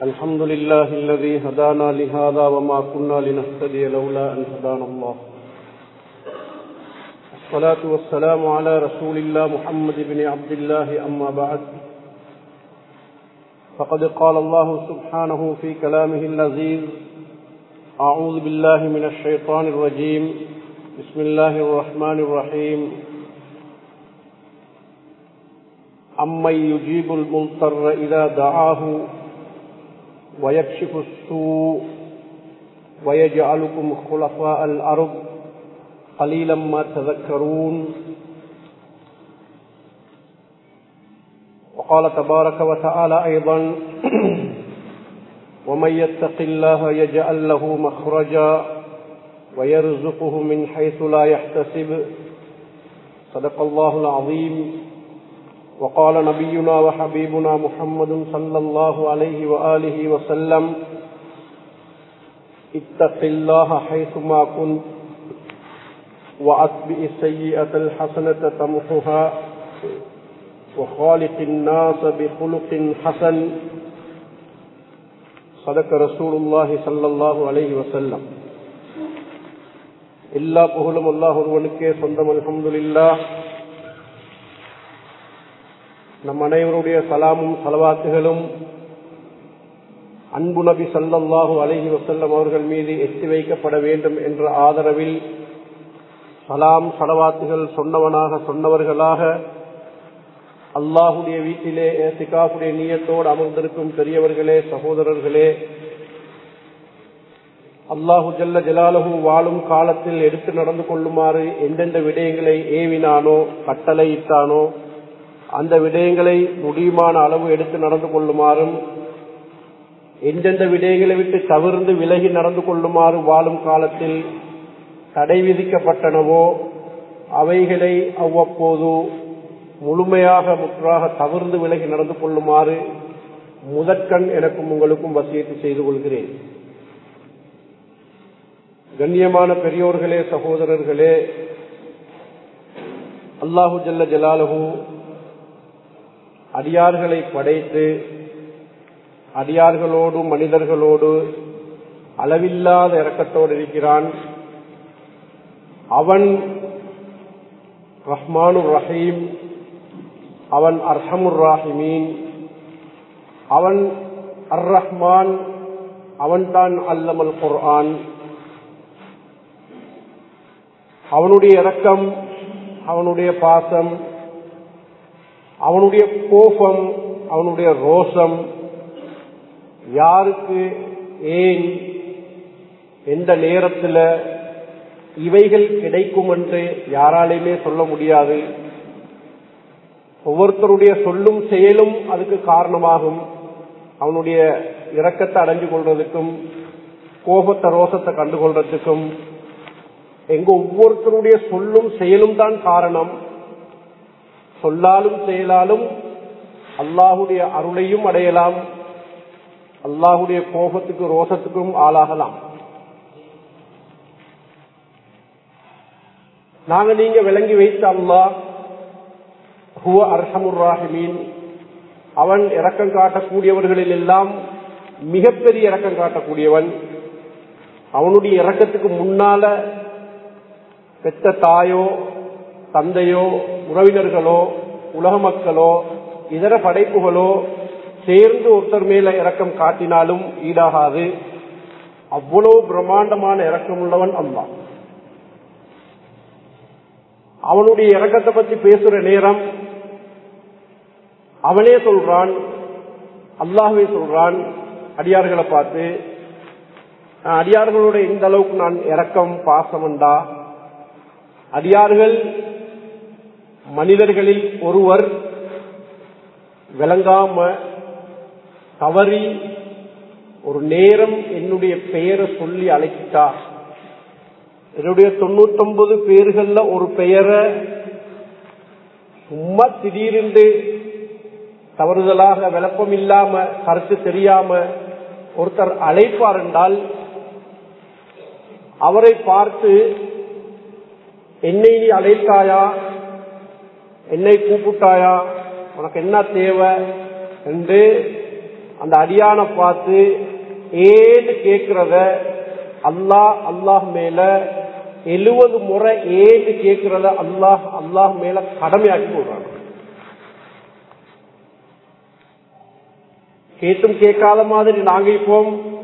الحمد لله الذي هدانا لهذا وما كنا لنهتدي لولا أن هدانا الله الصلاة والسلام على رسول الله محمد بن عبد الله أما بعد فقد قال الله سبحانه في كلامه اللذيذ أعوذ بالله من الشيطان الرجيم بسم الله الرحمن الرحيم أمن يجيب المضطر إذا دعاه ويكشف السوء ويجعلكم خلفاء الأرض قليلا ما تذكرون وقال تبارك وتعالى أيضا ومن يتق الله يجعل له مخرجا ويرزقه من حيث لا يحتسب صدق الله العظيم وقال نبينا وحبيبنا محمد صلى الله عليه وآله وسلم اتق الله حيثما كنت وأتبئ السيئة الحسنة تمحها وخالق الناس بخلق حسن صدق رسول الله صلى الله عليه وسلم எல்லா புகழும் அல்லாஹ் ஒருவனுக்கே சொந்தம் அல்ஹம்துலில்லா நம் அனைவருடைய சலாமும் சலவாத்துகளும் அன்பு நபி சல்லல்லாஹு அலஹி வசல்லம் அவர்கள் மீது எத்தி வைக்கப்பட வேண்டும் என்ற ஆதரவில் சலாம் சலவாத்துகள் சொன்னவனாக சொன்னவர்களாக அல்லாஹுடைய வீட்டிலே சிகாஃபுடைய நீயத்தோடு அமர்ந்திருக்கும் பெரியவர்களே சகோதரர்களே அல்லாஹு ஜல்ல ஜலாலஹு வாழும் காலத்தில் எடுத்து நடந்து கொள்ளுமாறு எந்தெந்த விடயங்களை ஏவினானோ கட்டளையிட்டானோ அந்த விடயங்களை முடியுமான அளவு எடுத்து நடந்து கொள்ளுமாறும் எந்தெந்த விடயங்களை விட்டு தவிர்ந்து விலகி நடந்து கொள்ளுமாறு வாழும் காலத்தில் தடை விதிக்கப்பட்டனவோ அவைகளை அவ்வப்போது முழுமையாக முற்றாக தவிர்ந்து விலகி நடந்து கொள்ளுமாறு முதற்கண் எனக்கும் உங்களுக்கும் வசியத்து செய்து கொள்கிறேன் கண்ணியமான பெரியோர்களே சகோதரர்களே அல்லாஹு ஜல்ல ஜலாலஹூ அடியார்களை படைத்து அடியார்களோடு மனிதர்களோடு அளவில்லாத இறக்கத்தோடு இருக்கிறான் அவன் ரஹ்மானு ரஹீம் அவன் அர்ஹமுர் ராஹிமீன் அவன் அர் ரஹ்மான் அவன்தான் அல்லமல் குர்ஆன் அவனுடைய இரக்கம் அவனுடைய பாசம் அவனுடைய கோபம் அவனுடைய ரோஷம் யாருக்கு ஏன் எந்த நேரத்தில் இவைகள் கிடைக்கும் என்று யாராலையுமே சொல்ல முடியாது ஒவ்வொருத்தருடைய சொல்லும் செயலும் அதுக்கு காரணமாகும் அவனுடைய இரக்கத்தை அடைஞ்சு கொள்றதுக்கும் கோபத்தை ரோசத்தை கண்டுகொள்றதுக்கும் எங்க ஒவ்வொருத்தருடைய சொல்லும் செயலும் தான் காரணம் சொல்லாலும் செயலாலும் அல்லாஹுடைய அருளையும் அடையலாம் அல்லாஹுடைய கோபத்துக்கு ரோசத்துக்கும் ஆளாகலாம் நாங்க நீங்க விளங்கி வைத்த அல்லாஹ் ஹுவ அர்ஹமுர் ராஹிமீன் அவன் இரக்கம் காட்டக்கூடியவர்களில் எல்லாம் மிகப்பெரிய இரக்கம் காட்டக்கூடியவன் அவனுடைய இரக்கத்துக்கு முன்னால பெத்த தாயோ தந்தையோ உறவினர்களோ உலக மக்களோ இதர படைப்புகளோ சேர்ந்து ஒருத்தர் மேல இறக்கம் காட்டினாலும் ஈடாகாது அவ்வளவு பிரம்மாண்டமான இறக்கம் உள்ளவன் அல்லா அவனுடைய இறக்கத்தை பத்தி பேசுற நேரம் அவனே சொல்றான் அல்லாஹே சொல்றான் அடியார்களை பார்த்து அடியார்களோட எந்த அளவுக்கு நான் இறக்கம் பாசமண்டா அடியார்கள் மனிதர்களில் ஒருவர் விளங்காம தவறி ஒரு நேரம் என்னுடைய பெயரை சொல்லி அழைச்சிட்டா என்னுடைய தொண்ணூத்தொன்பது பேர்கள்ல ஒரு பெயரை சும்மா திடீரென்று தவறுதலாக விளப்பம் இல்லாம கருத்து தெரியாம ஒருத்தர் அழைப்பார் என்றால் அவரை பார்த்து என்னை நீ அழைத்தாயா என்னை கூப்பிட்டாயா உனக்கு என்ன தேவை என்று அந்த அடியான பார்த்து ஏன்னு கேட்கிறத அல்லாஹ் அல்லாஹ் மேல எழுவது முறை ஏன்னு கேட்கிறத அல்லாஹ் அல்லாஹ் மேல கடமையாக்கி விடுறாங்க கேட்டும் கேட்காத மாதிரி நாங்க இப்போ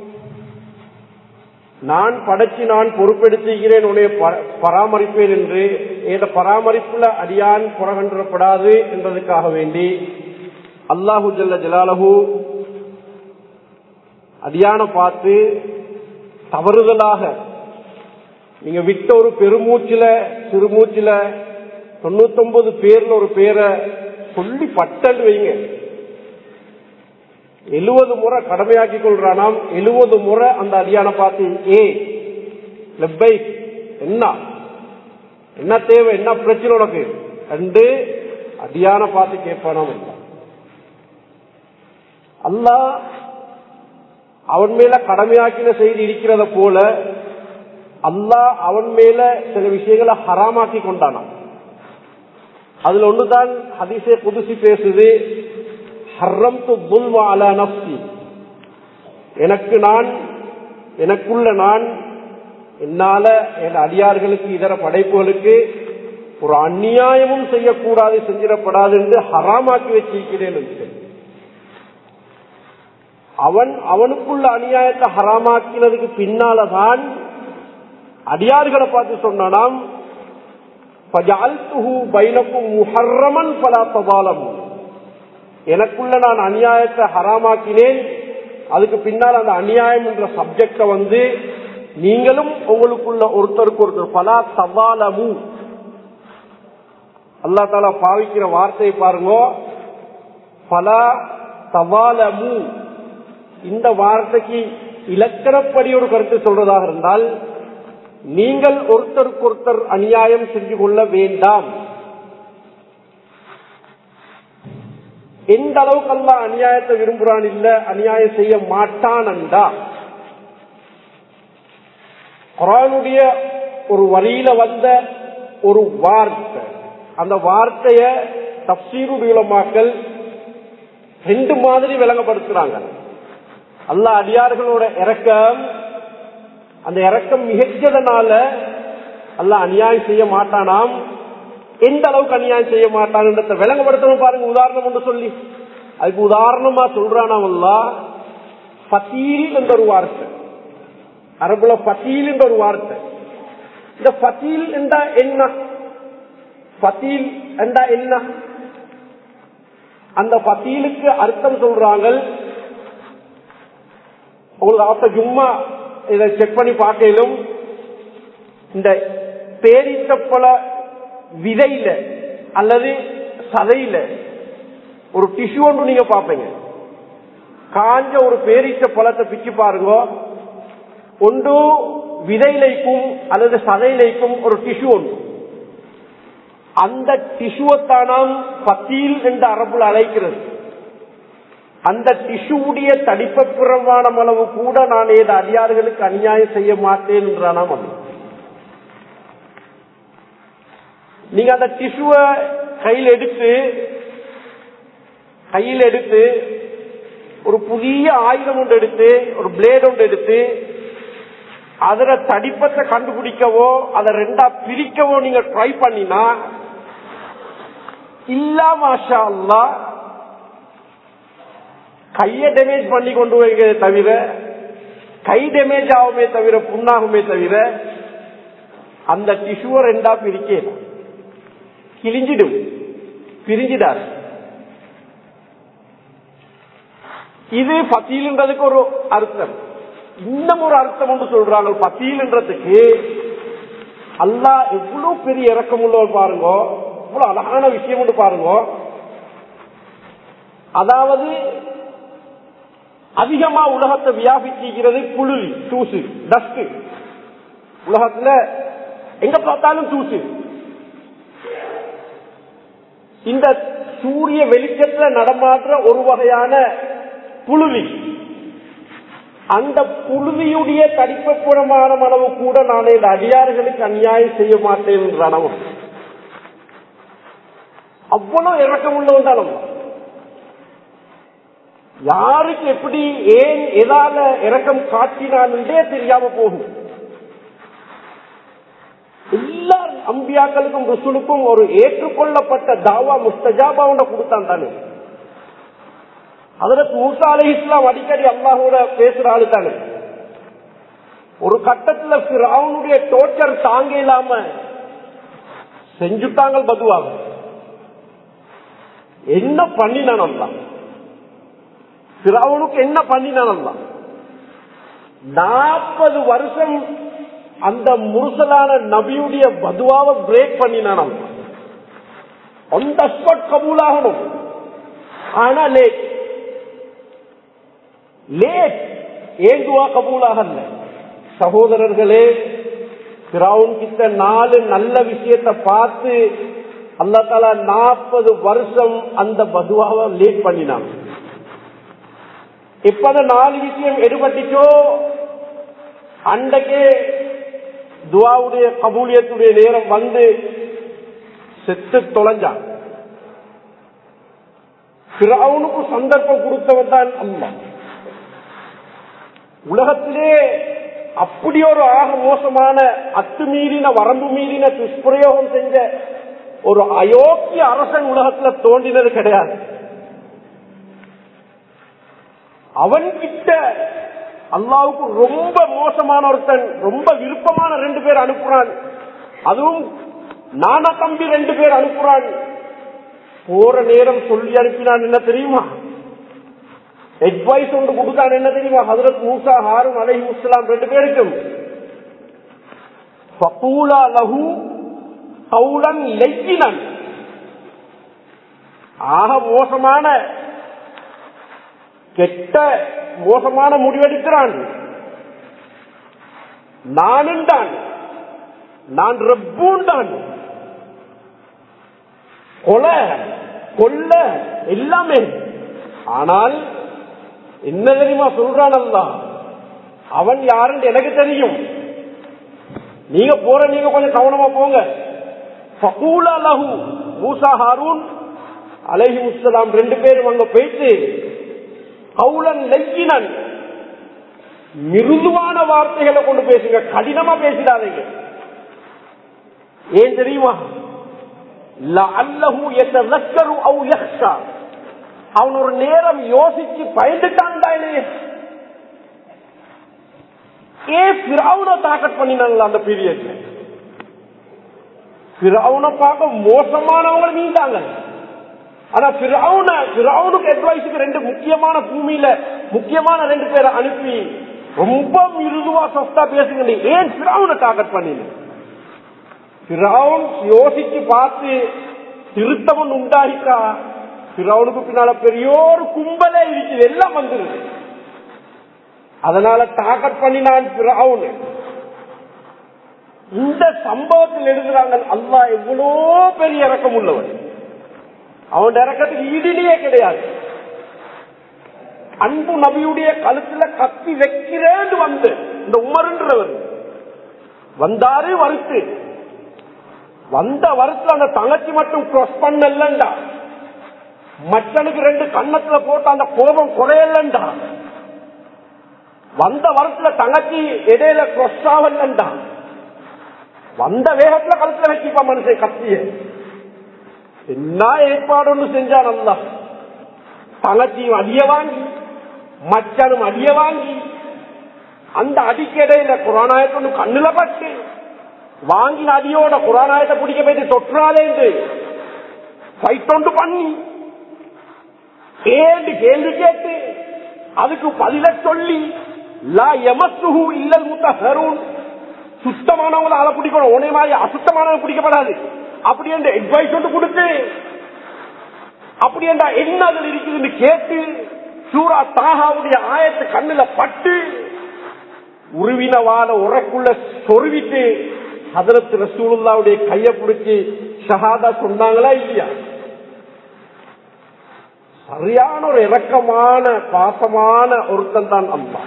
நான் படைச்சு நான் பொறுப்பெடுத்துகிறேன் உன்னை பராமரிப்பேன் என்று ஏத பராமரிப்புல அடியான் புறகன்றப்படாது என்றதுக்காக வேண்டி அல்லாஹு ஜல்ல ஜலாலஹு அடியான பார்த்து தவறுதலாக நீங்க விட்ட ஒரு பெருமூச்சில சிறுமூச்சில தொண்ணூத்தொன்பது பேர்ல ஒரு பேரை சொல்லி பட்டல் வைங்க எழுபது முறை கடமையாக்கி கொள்றானாம் எழுபது முறை அந்த அடியான பார்த்து ஏ லெப்பை என்ன என்ன தேவை என்ன பிரச்சனை உனக்கு ரெண்டு அடியான பார்த்து கேட்பானாம் அல்லா அவன் மேல கடமையாக்கின செய்தி இருக்கிறத போல அல்லாஹ் அவன் மேல சில விஷயங்களை ஹராமாக்கி கொண்டானான் அதுல ஒண்ணுதான் ஹதிசே புதுசி பேசுது ஹர்ரம் து அலா நப்சி எனக்கு நான் எனக்குள்ள நான் என்னால என் அடியார்களுக்கு இதர படைப்புகளுக்கு ஒரு அந்நியாயமும் செய்யக்கூடாது செஞ்சிடப்படாது என்று ஹராமாக்கி வச்சிருக்கிறேன் என்று அவன் அவனுக்குள்ள அநியாயத்தை ஹராமாக்கினதுக்கு பின்னாலதான் அடியார்களை பார்த்து சொன்னானாம் பைனக்கும் முஹர்ரமன் பலா தபாலம் எனக்குள்ள நான் அநியாயத்தை ஹராமாக்கினேன் அதுக்கு பின்னால் அந்த அநியாயம் என்ற சப்ஜெக்ட வந்து நீங்களும் உங்களுக்குள்ள ஒருத்தருக்கு ஒருத்தர் பலா தவாலமு அல்லா தாலா பாவிக்கிற வார்த்தையை பாருங்க பலா தவாலமு இந்த வார்த்தைக்கு இலக்கணப்படி ஒரு கருத்து சொல்றதாக இருந்தால் நீங்கள் ஒருத்தருக்கு ஒருத்தர் அநியாயம் செஞ்சு கொள்ள வேண்டாம் எந்த அளவுக்கு அல்ல அநியாயத்தை விரும்புறான் இல்ல அநியாயம் செய்ய மாட்டான் என்றா குரானுடைய ஒரு வரியில வந்த ஒரு வார்த்தை அந்த வார்த்தைய தப்சீருடைய ரெண்டு மாதிரி விளங்கப்படுத்துறாங்க அல்ல அடியார்களோட இறக்கம் அந்த இறக்கம் மிகச்சதனால அல்ல அநியாயம் செய்ய மாட்டானாம் எந்த அளவுக்கு அநியாயம் செய்ய மாட்டான்ன்றத விளங்கப்படுத்தணும் பாருங்க உதாரணம் ஒன்று சொல்லி அதுக்கு உதாரணமா சொல்றானா பத்தீல் என்ற ஒரு வார்த்தை அரபுல பத்தீல் என்ற ஒரு வார்த்தை இந்த பத்தீல் என்றா என்ன பத்தீல் என்றா என்ன அந்த பத்தீலுக்கு அர்த்தம் சொல்றாங்க உங்களுக்கு ஆஃப்டர் ஜும்மா இதை செக் பண்ணி பார்க்கலும் இந்த பேரித்தப்பழ விதையில அல்லது சதையில ஒரு டிஷ்யூ ஒன்று நீங்க பாப்பீங்க காஞ்ச ஒரு பேரிச்ச பழத்தை பிச்சு பாருங்க ஒன்று விதையிலைக்கும் அல்லது சதையிலைக்கும் ஒரு டிஷ்யூ ஒன்று அந்த டிஷ்யூத்தானாம் பத்தீல் என்று அரபுல அழைக்கிறது அந்த டிஷ்யூடைய தடிப்பப்புறமான அளவு கூட நான் ஏது அடியார்களுக்கு அநியாயம் செய்ய மாட்டேன் என்றானாம் அது நீங்க அந்த டிஷ்யூவ கையில் எடுத்து கையில் எடுத்து ஒரு புதிய ஆயுதம் ஒன்று எடுத்து ஒரு பிளேட் ஒன்று எடுத்து அதுல தடிப்பத்தை கண்டுபிடிக்கவோ அதை ரெண்டா பிரிக்கவோ நீங்க ட்ரை பண்ணினா இல்லா மாஷா அல்லா கைய டேமேஜ் பண்ணி கொண்டு வைங்க தவிர கை டேமேஜ் ஆகுமே தவிர புண்ணாகுமே தவிர அந்த டிஷ்யூவை ரெண்டா பிரிக்க கிழிஞ்சிடும் பிரிஞ்சிடாது இது பத்தீல்ன்றதுக்கு ஒரு அர்த்தம் இன்னும் ஒரு அர்த்தம் ஒன்று சொல்றாங்க பத்தீல்ன்றதுக்கு அல்லாஹ் எவ்வளவு பெரிய இறக்கம் உள்ளவர் பாருங்க இவ்வளவு அழகான விஷயம் ஒன்று பாருங்க அதாவது அதிகமா உலகத்தை வியாபிச்சிக்கிறது புழுதி தூசு டஸ்ட் உலகத்துல எங்க பார்த்தாலும் தூசு இந்த சூரிய வெளிச்சத்துல நடமாடுற ஒரு வகையான புழுதி அந்த புழுதியுடைய தடிப்புறமான அளவு கூட நான் இந்த அடியார்களுக்கு அநியாயம் செய்ய மாட்டேன் என்ற அளவு அவ்வளவு இறக்கம் உள்ளவன் தான் நம்ம யாருக்கு எப்படி ஏன் எதால இறக்கம் காட்டினான்ன்றே தெரியாம போகும் எல்லா அம்பியாக்களுக்கும் ருசுலுக்கும் ஒரு ஏற்றுக்கொள்ளப்பட்ட தாவா முஸ்தஜாபாவோட கொடுத்தான் தானே அதற்கு மூசா அலி இஸ்லாம் அடிக்கடி அல்லாஹோட பேசுற ஆளு தானே ஒரு கட்டத்துல அவனுடைய டோர்ச்சர் தாங்க இல்லாம செஞ்சுட்டாங்க பதுவாக என்ன பண்ணினான் அல்லா பிறவனுக்கு என்ன பண்ணினான் அல்லா நாற்பது வருஷம் அந்த முருசலான நபியுடைய பதுவாவை பிரேக் பண்ணினான் அல்லா ஒன் த ஸ்பாட் கபூலாகணும் ஆனா லேட் லேட் ஏன் துவா கபூலாகல சகோதரர்களே பிராவுன் கிட்ட நாலு நல்ல விஷயத்தை பார்த்து அல்லா தாலா நாற்பது வருஷம் அந்த பதுவாவை லேட் பண்ணினான் இப்ப நாலு விஷயம் எடுபட்டுச்சோ அன்றைக்கே துவாவுடைய கபூலியத்துடைய நேரம் வந்து செத்து தொலைஞ்சான் பிராவுனுக்கு சந்தர்ப்பம் கொடுத்தவன் தான் அம்மா உலகத்திலே அப்படி ஒரு ஆக மோசமான அத்துமீறின வரம்பு மீறின துஷ்பிரயோகம் செஞ்ச ஒரு அயோக்கிய அரசன் உலகத்துல தோன்றினது கிடையாது அவன் கிட்ட அல்லாவுக்கு ரொம்ப மோசமான ஒருத்தன் ரொம்ப விருப்பமான ரெண்டு பேர் அனுப்புறான் அதுவும் நானா தம்பி ரெண்டு பேர் அனுப்புறான் போற நேரம் சொல்லி அனுப்பினான் என்ன தெரியுமா அட்வைஸ் ஒன்று கொடுத்தான் என்ன தெரியுமா ஹதரத் மூசா ஹாரும் அலை முஸ்லாம் ரெண்டு பேருக்கும் ஃபகூலா லஹு கவுலன் லெய்யினன் ஆக மோசமான கெட்ட மோசமான முடிவெடுக்கிறான் நானும் தான் நான் ரப்பூன் தான் கொலை கொல்ல எல்லாமே ஆனால் என்ன தெரியுமா சொல்றான் அல்லா அவன் யாருன்னு எனக்கு தெரியும் நீங்க போற நீங்க கொஞ்சம் கவனமா போங்க ஃபகூலா லஹு மூசா ஹாரூன் அலைஹி முஸ்லாம் ரெண்டு பேரும் அங்க போயிட்டு கவுலன் லெய்யினன் மிருதுவான வார்த்தைகளை கொண்டு பேசுங்க கடினமா பேசிடாதீங்க ஏன் தெரியுமா அல்லஹு எத்தரு அவு யக்ஷா அவன் ஒரு நேரம் யோசிச்சு பயந்துட்டான் தானே ஏன் பிராவுன தாக்கட் பண்ணினாங்களா அந்த பீரியட்ல பிராவுன பார்க்க மோசமானவங்க நீண்டாங்க ஆனா பிராவுன பிராவுனுக்கு அட்வைஸுக்கு ரெண்டு முக்கியமான பூமியில முக்கியமான ரெண்டு பேரை அனுப்பி ரொம்ப மிருதுவா சொஸ்தா பேசுங்க ஏன் பிராவுன தாக்கட் பண்ணின பிராவுன் யோசிச்சு பார்த்து திருத்தவன் உண்டாகிட்டா பிறவனுக்கு பின்னால பெரியோரு கும்பலே இருக்குது எல்லாம் வந்துருது அதனால தாக்கட் பண்ணினான் பிறவுன் இந்த சம்பவத்தில் எழுதுறாங்க அல்லா எவ்வளோ பெரிய இறக்கம் உள்ளவன் அவன் இறக்கத்துக்கு ஈடிலேயே கிடையாது அன்பு நபியுடைய கழுத்துல கத்தி வைக்கிறேன்னு வந்து இந்த உமருன்றவர் வந்தாரு வருத்து வந்த வருத்துல அந்த தங்கச்சி மட்டும் கிராஸ் பண்ணலண்டா மச்சனுக்கு ரெண்டு கண்ணத்துல போட்டு அந்த கோபம் குறையலண்டா வந்த வரத்துல தங்கச்சி இடையில கிராஸ் ஆகலண்டா வந்த வேகத்துல கழுத்துல வச்சுப்பா மனுஷன் கத்திய என்ன ஏற்பாடு ஒன்று செஞ்சான் அல்ல தங்கச்சியும் அடிய வாங்கி மச்சனும் அடிய வாங்கி அந்த அடிக்கடையில குரானாயத்தை ஒன்று கண்ணுல பட்டு வாங்கின அடியோட குரானாயத்தை பிடிக்க போயிட்டு தொற்றாலேந்து ஃபைட் ஒன்று பண்ணி கேள்வி கேள்வி கேட்டு அதுக்கு பதில சொல்லி லா எமசுகு இல்லல் முத்த ஹரூன் சுத்தமானவங்களை அதை பிடிக்கணும் உனே மாதிரி அசுத்தமானவங்க பிடிக்கப்படாது அப்படி என்ற அட்வைஸ் ஒன்று கொடுத்து அப்படி என்றா என்ன அதில் இருக்குதுன்னு கேட்டு சூரா தாகாவுடைய ஆயத்து கண்ணுல பட்டு உருவின வாழ உரைக்குள்ள சொருவிட்டு ஹதரத் ரசூலுல்லாவுடைய கைய பிடிச்சி ஷஹாதா சொன்னாங்களா இல்லையா சரியான ஒரு இறக்கமான பாசமான ஒருத்தன் தான் அம்மா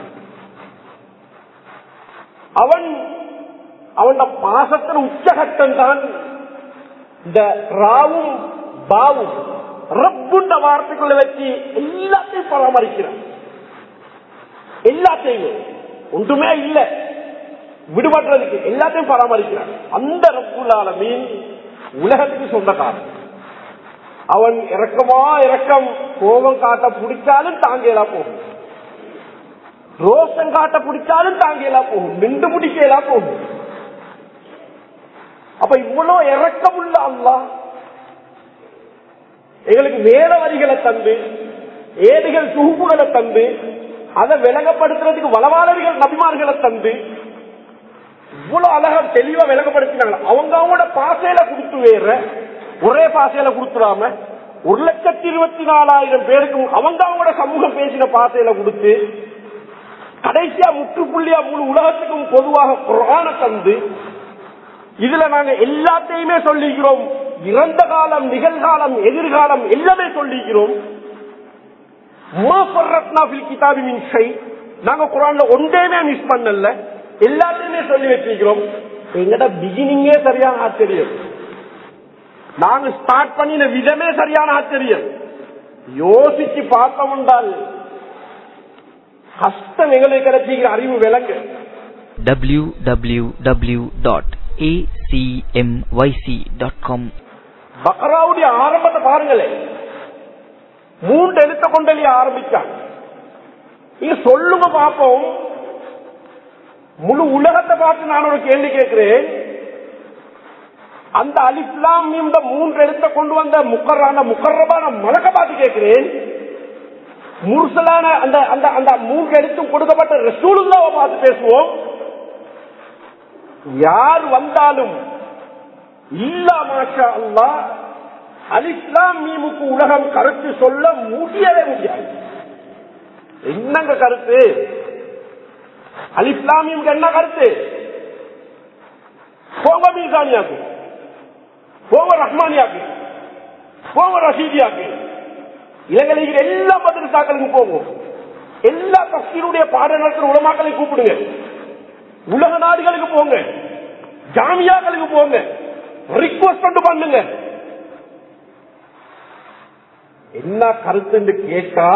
அவன் அவன் பாசத்தின் உச்சகட்டம் தான் இந்த ராவும் பாவும் ரப்புண்ட வார்த்தைக்குள்ள வச்சு எல்லாத்தையும் பராமரிக்கிறான் எல்லாத்தையுமே ஒன்றுமே இல்லை விடுபடுறதுக்கு எல்லாத்தையும் பராமரிக்கிறான் அந்த ரப்புல்லால மீன் உலகத்துக்கு சொந்தக்காரன் அவன் இறக்கமா இறக்கம் கோபம் காட்ட பிடிச்சாலும் தாங்கலாம் போகும் ரோஷம் காட்ட பிடிச்சாலும் தாங்கலாம் போகும் நின்று பிடிக்கலாம் போகும் அப்ப இவ்வளவு இறக்கமுள்ள அல்லா எங்களுக்கு வேற வரிகளை தந்து ஏடுகள் சுகுப்புகளை தந்து அதை விளங்கப்படுத்துறதுக்கு வளவாளர்கள் நபிமார்களை தந்து இவ்வளவு அழகா தெளிவா விளங்கப்படுத்தினாங்க அவங்க அவங்களோட பாசையில கொடுத்து வேற ஒரே பாசையில கொடுத்துடாம ஒரு லட்சத்தி இருபத்தி நாலாயிரம் பேருக்கும் அவங்க அவங்களோட சமூகம் பேசின பாசையில கொடுத்து கடைசியா முற்றுப்புள்ளியா முழு உலகத்துக்கும் பொதுவாக குரான தந்து இதுல நாங்க எல்லாத்தையுமே சொல்லிக்கிறோம் இறந்த காலம் நிகழ்காலம் எதிர்காலம் எல்லாமே சொல்லிக்கிறோம் நாங்க குரான்ல ஒன்றேமே மிஸ் பண்ணல எல்லாத்தையுமே சொல்லி வச்சிருக்கிறோம் எங்கட பிகினிங்கே சரியான ஆச்சரியம் நாங்க ஸ்டார்ட் பண்ணின விதமே சரியான ஆச்சரியம் யோசிச்சு பார்த்தோம் என்றால் கஷ்டம் எங்களுக்கு கிடைச்சிக்கிற அறிவு விளங்கு www.acmyc.com பக்ராவுடைய ஆரம்பத்தை பாருங்களேன் மூன்று எழுத்த கொண்டலி ஆரம்பிச்சான் நீங்க சொல்லுங்க பார்ப்போம் முழு உலகத்தை பார்த்து நான் ஒரு கேள்வி கேட்கிறேன் அந்த அலிஸ்லாம் இந்த மூன்று எழுத்த கொண்டு வந்த முக்கரான முக்கரமான மலக்க பார்த்து கேட்கிறேன் முர்சலான அந்த அந்த அந்த மூன்று எழுத்தும் கொடுக்கப்பட்ட ரசூலுல்லாவை பார்த்து பேசுவோம் யார் வந்தாலும் இல்லா மாஷா அல்லா அலிஸ்லாம் மீமுக்கு உலகம் கருத்து சொல்ல முடியவே முடியாது என்னங்க கருத்து அலிஸ்லாமியும் என்ன கருத்து போங்க மீசானியாக்கு போங்க ரஹ்மானியாக்கு போங்க ரஷீதியாக்கு இலங்கையில் எல்லா மதரசாக்களுக்கும் போகும் எல்லா கட்சியினுடைய பாட நடத்துற உலமாக்களை கூப்பிடுங்க உலக நாடுகளுக்கு போங்க ஜாமியாக்களுக்கு போங்க ரிக்வஸ்ட் பண்ணி பண்ணுங்க என்ன கருத்து கேட்டா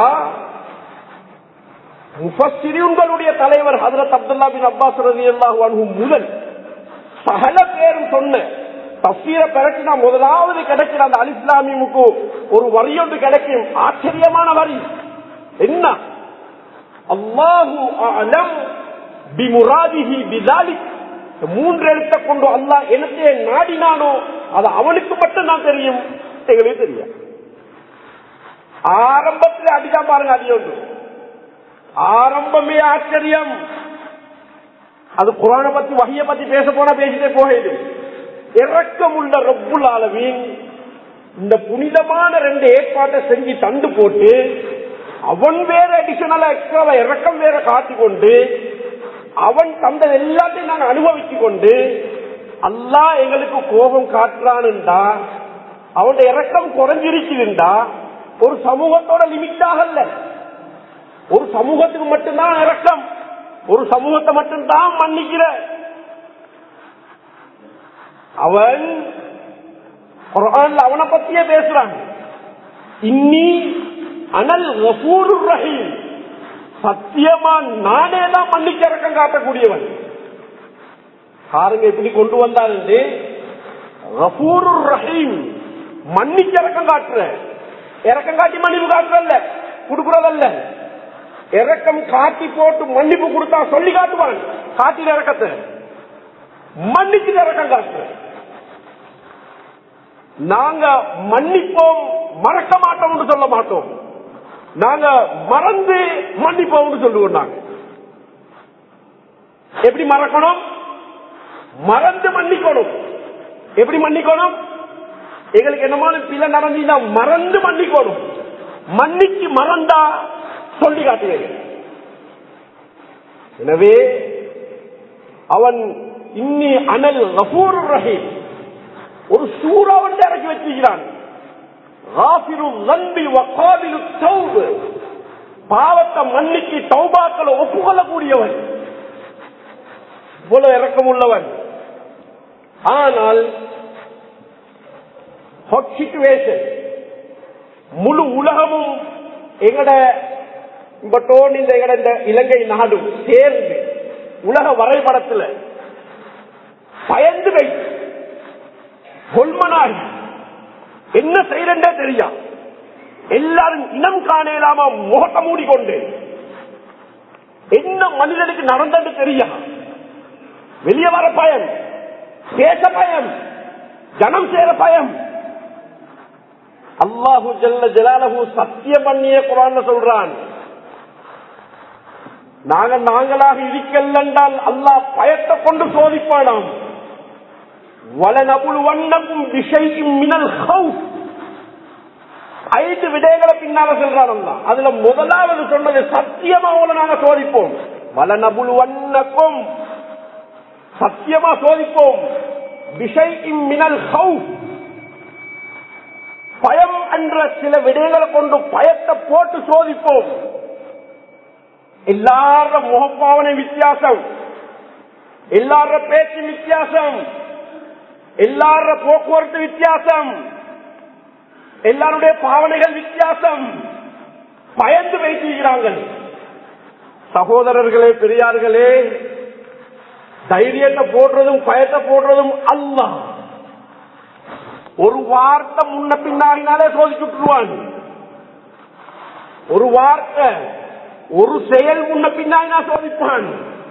முஃபஸ்ஸிரின்களுடைய தலைவர் ஹதரத் அப்துல்லா பின் அப்பாஸ் ரலியல்லாஹு அன்ஹு முதல் சகல பேரும் சொன்ன தப்சீரை பெறட்டினா முதலாவது கிடைக்கிற அந்த அலிஸ்லாமியமுக்கு ஒரு வரி ஒன்று கிடைக்கும் ஆச்சரியமான வரி என்ன அல்லாஹு அலம் பிமுராதிஹி பிதாலிக் மூன்று எழுத்த கொண்டு அல்லாஹ் என்னத்தையே நாடினானோ அது அவனுக்கு மட்டும் தான் தெரியும் எங்களுக்கு தெரியும் ஆரம்பத்தில் அடிதான் பாருங்க அடி ஒன்று ஆரம்பமே ஆச்சரியம் அது குரான பத்தி வகைய பத்தி பேச போனா பேசிட்டே போகுது இறக்கம் உள்ள ரப்புல் ஆலமீன் இந்த புனிதமான ரெண்டு ஏற்பாட்டை செஞ்சு தண்டு போட்டு அவன் வேற அடிஷனலா எக்ஸ்ட்ராவா இறக்கம் வேற காட்டி கொண்டு அவன் தந்தது எல்லாத்தையும் நாங்க அனுபவிச்சு கொண்டு அல்லாஹ் எங்களுக்கு கோபம் காட்டுறான்டா அவன் இறக்கம் குறைஞ்சிருக்குதுண்டா ஒரு சமூகத்தோட லிமிட் ஆகல ஒரு சமூகத்துக்கு மட்டும்தான் இறக்கம் ஒரு சமூகத்தை மட்டும்தான் மன்னிக்கிற அவன் குரான்ல அவனை பத்தியே பேசுறான் இன்னி அனல் கபூர் ரஹீம் சத்தியமா நானே தான் மன்னிக்க இறக்கம் காட்டக்கூடியவன் பாருங்க இப்படி கொண்டு வந்தாரு ரஃபூர் ரஹீம் மன்னிக்க இறக்கம் காட்டுற இறக்கம் காட்டி மன்னிப்பு காட்டுறல்ல கொடுக்கறதல்ல இறக்கம் காட்டி போட்டு மன்னிப்பு கொடுத்தா சொல்லி காட்டுவான் காட்டில இறக்கத்தை மன்னிச்சு இறக்கம் காட்டுற நாங்க மன்னிப்போம் மறக்க மாட்டோம் சொல்ல மாட்டோம் நாங்க மறந்து மன்னிப்போம் சொல்லுவோம் நாங்க எப்படி மறக்கணும் மறந்து மன்னிக்கணும் எப்படி மன்னிக்கணும் எங்களுக்கு என்னமான பிள்ளை நடந்தா மறந்து மன்னிக்கணும் மன்னிக்கு மறந்தா சொல்லி காட்டுவேன் எனவே அவன் இன்னி அனல் ரஃபூர் ரஹீம் ஒரு சூறா வந்து இறக்கி வச்சிருக்கிறான் பாவத்தை மன்னிக்கு தௌபாக்களை ஒப்புக்கொள்ளக்கூடியவன் இவ்வளவு இறக்கம் உள்ளவன் ஆனால் ஹாட் சிச்சுவேஷன் முழு உலகமும் எங்கட இம்பட்டோன் இந்த எங்கட இந்த இலங்கை நாடும் சேர்ந்து உலக வரைபடத்துல பயந்து வை கொள்மனாகி என்ன செய்யறே தெரியா எல்லாரும் இனம் காணலாமா முகத்தை மூடிக்கொண்டு என்ன மனிதனுக்கு நடந்தது தெரியா வெளியே வர பயம் பேச பயம் ஜனம் சேர பயம் அல்லாஹு ஜல்ல ஜலாலஹு சத்தியம் பண்ணிய குரான் சொல்றான் நாங்க நாங்களாக இருக்கல் என்றால் அல்லாஹ் பயத்தை கொண்டு சோதிப்பானாம் வளநபுல் வண்ணக்கும் விஷயம் மினல் ஹவுஸ் ஐந்து விடயங்களை பின்னால சொல்றான் அல்லாஹ். அதுல முதலாவது சொன்னது சத்தியமா உங்களை நாங்க சோதிப்போம் வளநபுல் வண்ணக்கும் சத்தியமா சோதிப்போம் விஷயம் மினல் ஹவுஸ் பயம் என்ற சில விடயங்களை கொண்டு பயத்தை போட்டு சோதிப்போம் எல்லார முகப்பாவனை வித்தியாசம் எல்லார பேச்சு வித்தியாசம் எல்லார போக்குவரத்து வித்தியாசம் எல்லாருடைய பாவனைகள் வித்தியாசம் பயந்து வைத்திருக்கிறாங்க சகோதரர்களே பெரியார்களே தைரியத்தை போடுறதும் பயத்தை போடுறதும் அல்லாஹ் ஒரு வார்த்தை முன்ன பின்னாடினாலே சோதிச்சு விட்டுருவான் ஒரு வார்த்தை ஒரு செயல் முன்ன பின்னாடினா சோதிப்பான்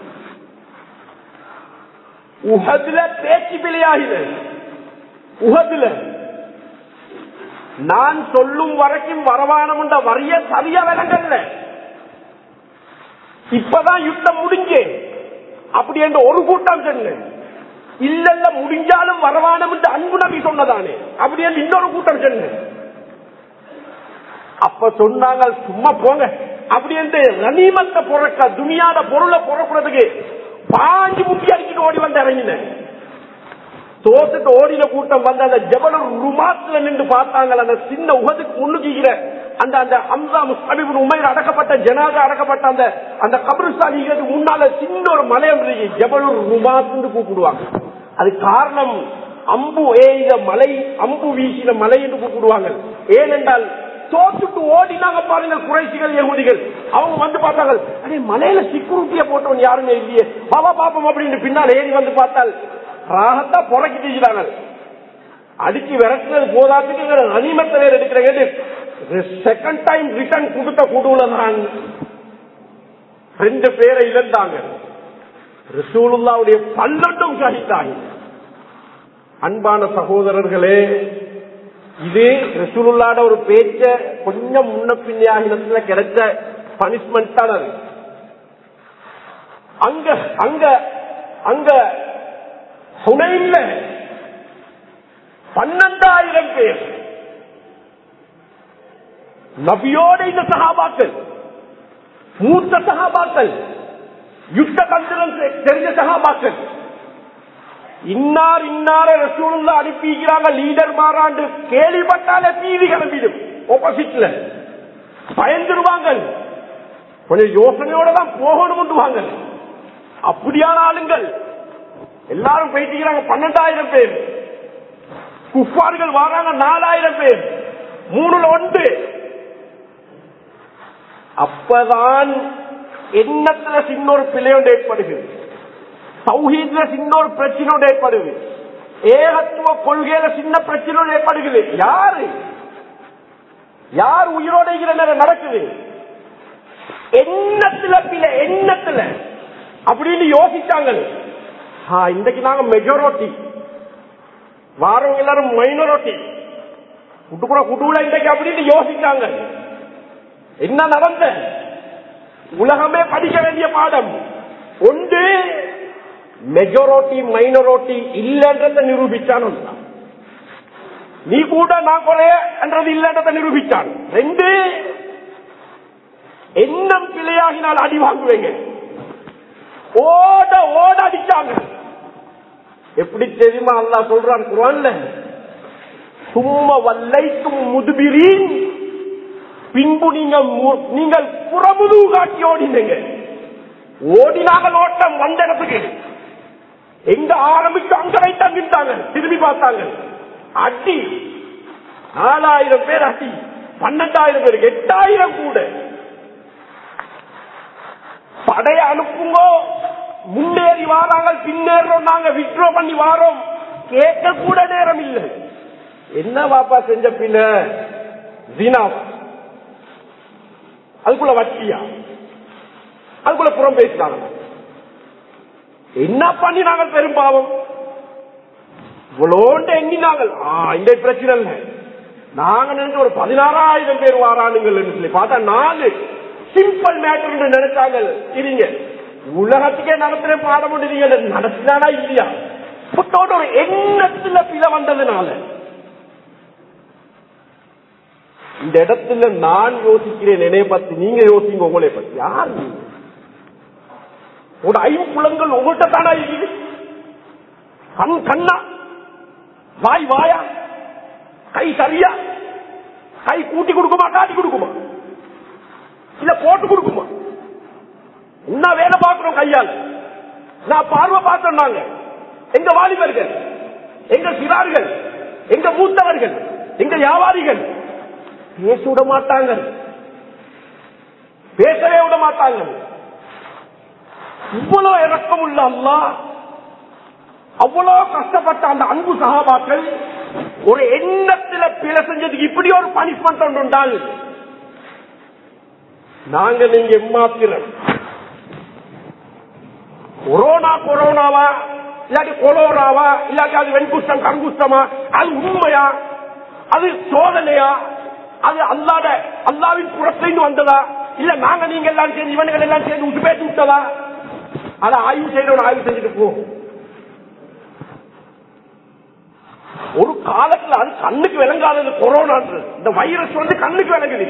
உகதுல பேச்சு பிழையாகிது உகதுல நான் சொல்லும் வரைக்கும் வரவானம் என்ற வரிய சரியா விளங்கல்ல இப்பதான் யுத்தம் முடிஞ்சு அப்படி என்று ஒரு கூட்டம் சொன்னேன் இல்லல்ல முடிஞ்சாலும் வரவானம் என்று அன்பு நபி சொன்னதானே அப்படி என்று இன்னொரு கூட்டம் சொன்னேன் அப்ப சொன்னாங்க சும்மா போங்க அப்படி என்று ரனீமத்தை பொறக்க துணியாத பொருளை பொறக்கிறதுக்கு பாஞ்சு முட்டி அடிச்சுட்டு ஓடி வந்து இறங்கினேன் தோத்துட்டு ஓடின கூட்டம் வந்து அந்த ஜபலர் ருமாத்துல நின்று பார்த்தாங்க அந்த சின்ன உகதுக்கு முன்னுக்குகிற அந்த அந்த ஹம்சா முஸ்தபிபின் உமையில் அடக்கப்பட்ட ஜனாதா அடக்கப்பட்ட அந்த அந்த கபிரிஸ்தானிகளுக்கு முன்னால சின்ன ஒரு மலை ஒன்று ஜபலூர் ருமாத்து கூப்பிடுவாங்க அது காரணம் அம்பு ஏய்த மலை அம்பு வீசின மலை என்று கூப்பிடுவாங்க ஏனென்றால் தோத்துட்டு ஓடினாங்க பாருங்க குறைசிகள் யகுதிகள் அவங்க வந்து பார்த்தாங்க அடே மலையில சிக்குருட்டிய போட்டவன் யாருமே இல்லையே பாபா பாப்போம் அப்படின்னு பின்னால் ஏறி வந்து பார்த்தால் ராகத்தா புறக்கி தீக்கிறாங்க அடிச்சு விரட்டுறது போதாத்துக்கு ரனிமத்தை வேற எடுக்கிறேன் செகண்ட் டைம் ரிட்டர்ன் கொடுத்த குடுவுல தான் ரெண்டு பேரை இழந்தாங்க ரசூலுல்லாவுடைய பல்லொன்றும் சகித்தாங்க அன்பான சகோதரர்களே இது ரசூலுல்லாட ஒரு பேச்ச கொஞ்சம் முன்ன பின்னாகினத்துல கிடைச்ச பனிஷ்மெண்ட் தான் அது அங்க அங்க அங்க சுனைல பன்னெண்டாயிரம் பேர் நபியோட இந்த சகாபாக்கள் மூத்த சகாபாக்கள் யுத்த தந்திரம் தெரிஞ்ச சகாபாக்கள் இன்னார் இன்னார ரசூலுல்லா அனுப்பிக்கிறாங்க லீடர் மாறாண்டு கேள்விப்பட்டாலே தீவி கிளம்பிடும் ஆப்போசிட்ல பயந்துருவாங்க கொஞ்சம் யோசனையோட தான் போகணும்வாங்க அப்படியான ஆளுங்கள் எல்லாரும் போயிட்டு பன்னெண்டாயிரம் பேர் குஃபார்கள் வராங்க நாலாயிரம் பேர் மூணுல ஒன்று அப்பதான் எண்ணத்துல சின்ன ஒரு பிழையோடு ஏற்படுகிறது சௌஹீத்ல சின்ன ஒரு பிரச்சனையோடு ஏற்படுது ஏகத்துவ கொள்கையில சின்ன பிரச்சனையோடு ஏற்படுகிறது யாரு யார் உயிரோட இருக்கிற நேரம் நடக்குது எண்ணத்துல பிள்ளை எண்ணத்துல அப்படின்னு யோசிச்சாங்க ஆ, இன்றைக்கு நாங்க மெஜாரிட்டி வாரவங்க எல்லாரும் மைனாரிட்டி குட்டுக்குற குட்டுல இன்றைக்கு அப்படின்னு யோசிச்சாங்க என்ன நடந்த உலகமே படிக்க வேண்டிய பாடம் ஒன்று மெஜாரிட்டி மைனாரிட்டி இல்லைன்றத நிரூபிச்சான் ஒன்றான். நீ கூட நான் குறைய என்றது இல்லைன்றத நிரூபிச்சான் ரெண்டு எண்ணம் பிழையாகினால் அடி வாங்குவீங்க ஓட ஓட அடிச்சாங்க எப்படி தெரியுமா அல்லாஹ் சொல்றான் குரான்ல சும்மா வல்லைக்கும் முதுபிரீன் பின்பு நீங்க மு- நீங்கள் புறமுதுகு காட்டி ஓடினீங்க ஓடினாங்க ஓட்டம் வந்த இடத்துக்கு எங்க ஆரம்பிச்சு அங்க ரைட் அங்கிட்டாங்க திரும்பி பார்த்தாங்க அடி நாலாயிரம் பேர் அடி பன்னெண்டாயிரம் பேருக்கு எட்டாயிரம் கூட படைய அனுப்புங்கோ முன்னேறி வாராங்க பின்னேறோம் நாங்க விட்ரோ பண்ணி வாரோம் கேட்க கூட நேரம் இல்லை என்ன வாப்பா செஞ்ச பின்ன ஜீனாவா அதுக்குள்ள வட்டியா அதுக்குள்ள புறம் பேசினாங்க என்ன பண்ணி நாங்கள் பெரும்பாவம் இவ்வளோண்டு எண்ணினாங்கள் ஆ, இந்த பிரச்சனை இல்லை நாங்க நினைச்ச ஒரு பதினாறாயிரம் பேர் வாரானுங்கள் சொல்லி பார்த்தா நாலு சிம்பிள் மேட்டர் நினைச்சாங்க இருங்க உலகத்துக்கே நடத்துற பாடம் ஒன்று நீங்க நடத்தினானா இல்லையா புட்டோட ஒரு எண்ணத்துல பிழை வந்ததுனால இந்த இடத்துல நான் யோசிக்கிறேன் என்னைய பத்தி நீங்க யோசிங்க உங்களை பத்தி யார் நீங்க ஒரு ஐம்புலங்கள் உங்கள்கிட்ட தானா இருக்குது கண் கண்ணா வாய் வாயா கை சரியா கை கூட்டி கொடுக்குமா காட்டி கொடுக்குமா இல்ல போட்டு கொடுக்குமா என்ன வேலை பார்க்கிறோம் கையால் நான் பார்வை பார்த்தோம் நாங்க எங்க வாலிபர்கள் எங்க சிறார்கள் எங்க மூத்தவர்கள் எங்க வியாபாரிகள் பேச விட மாட்டாங்க பேசவே விட மாட்டாங்க இவ்வளவு இறக்கம் உள்ள அல்லா அவ்வளவு கஷ்டப்பட்ட அந்த அன்பு சகாபாக்கள் ஒரு எண்ணத்துல பிழை செஞ்சதுக்கு இப்படி ஒரு பனிஷ்மெண்ட் ஒன்று உண்டால் நாங்க நீங்க எம்மாத்திரம் கொரோனா கொரோனாவா இல்லாட்டி கொலோராவா இல்லாட்டி அது வெண்குஷ்டம் கருங்குஷ்டமா அது உண்மையா அது சோதனையா அது அல்லாத அல்லாவின் புறத்திலிருந்து வந்ததா இல்ல நாங்க நீங்க எல்லாம் சேர்ந்து இவனுகள் எல்லாம் சேர்ந்து விட்டு பேசி விட்டதா அதை ஆய்வு செய்யறவன் ஆய்வு செஞ்சுட்டு போ ஒரு காலத்துல அது கண்ணுக்கு விளங்காதது கொரோனான்றது இந்த வைரஸ் வந்து கண்ணுக்கு விளங்குது